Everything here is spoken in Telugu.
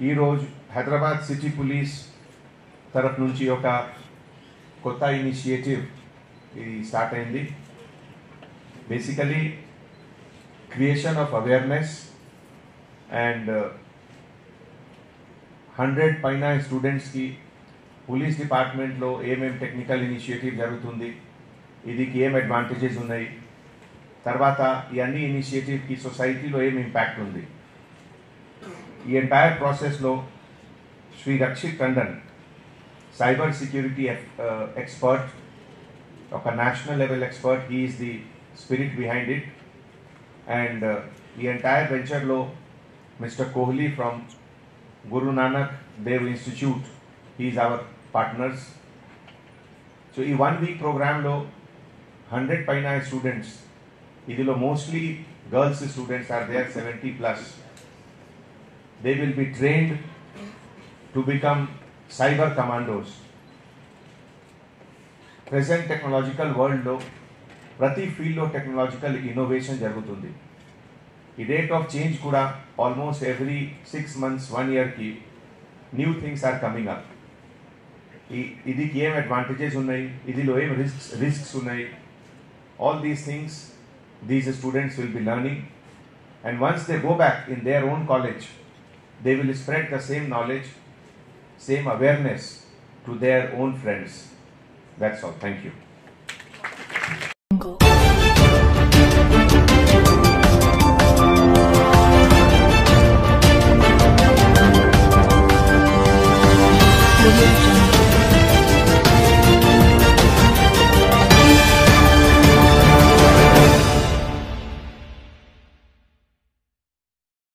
ఈరోజు హైదరాబాద్ సిటీ పోలీస్ తరఫు నుంచి ఒక కొత్త ఇనిషియేటివ్ ఇది స్టార్ట్ అయింది basically creation of awareness and hundred పైన స్టూడెంట్స్కి పోలీస్ డిపార్ట్మెంట్లో ఏమేమి టెక్నికల్ ఇనిషియేటివ్ జరుగుతుంది ఇది ఏం అడ్వాంటేజెస్ ఉన్నాయి తర్వాత ఈ అన్ని ఇనిషియేటివ్కి సొసైటీలో ఏం ఇంపాక్ట్ ఉంది ఈ ఎంటైర్ ప్రాసెస్లో Shri Rakshit Tandon cyber security expert ఒక national level expert he is the spirit behind it and ఈ ఎంటైర్ వెంచర్లో mister Kohli from Guru Nanak Dev institute he is our partners so ఈ వన్ వీక్ ప్రోగ్రాంలో హండ్రెడ్ పైన స్టూడెంట్స్ ఇదిలో mostly girls students are there seventy plus they will be trained to become cyber commandos present technological వరల్డ్లో ప్రతి ఫీల్డ్లో టెక్నాలజికల్ ఇన్నోవేషన్ జరుగుతుంది ఈ రేట్ ఆఫ్ చేంజ్ కూడా almost every six months one ఇయర్కి new things are coming up ఈ ఇదికి ఏం అడ్వాంటేజెస్ ఉన్నాయి ఇదిలో ఏం రిస్క్స్ రిస్క్స్ ఉన్నాయి all these things these students will be learning and once they go back in their own college they will spread the same knowledge same awareness to their own friends that's all thank you